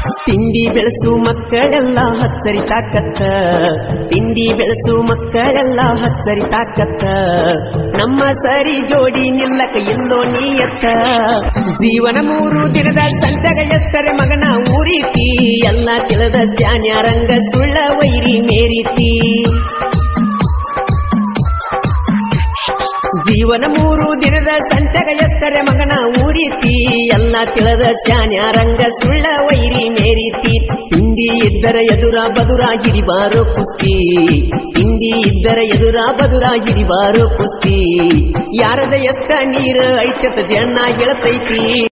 ತಿಂಡಿ ಬೆಳೆಸು ಮಕ್ಕಳೆಲ್ಲ ಹತ್ತರಿ ತಾಕತ್ತ ತಿಂಡಿ ಬೆಳೆಸು ಮಕ್ಕಳೆಲ್ಲ ಹತ್ತರಿ ತಾಕತ್ತ ನಮ್ಮ ಸರಿ ಜೋಡಿ ನಿಲ್ಲಕ ಇಲ್ಲೋ ನೀಯತ್ತ ಜೀವನ ಮೂರು ದಿನದ ಸಂತಗ ಎತ್ತರೆ ಮಗನ ಊರೀತಿ ಎಲ್ಲ ತಿಳಿದ ರಂಗ ಸುಳ್ಳ ವೈರಿ ಮೇರೀತಿ ಜೀವನ ಮೂರು ದಿನದ ಸಂತಗ ಎತ್ತರೆ ಮಗನ ಊರೀತಿ ಎಲ್ಲ ತಿಳಿದ ರಂಗ ಸುಳ್ಳ ವೈರಿ ಮೇರೀತಿ ತಿಂಡಿ ಇದ್ದರ ಎದುರ ಬದುರ ಹಿಡಿಬಾರೋ ಕುಸ್ತಿ ತಿಂಡಿ ಇದ್ದರ ಎದುರ ಬದುರ ಹಿಡಿಬಾರೋ ಕುಸ್ತಿ ಯಾರದ ಎಷ್ಟ ನೀರು ಐತತ ಜಣ್ಣ ಗೆಳತೈತಿ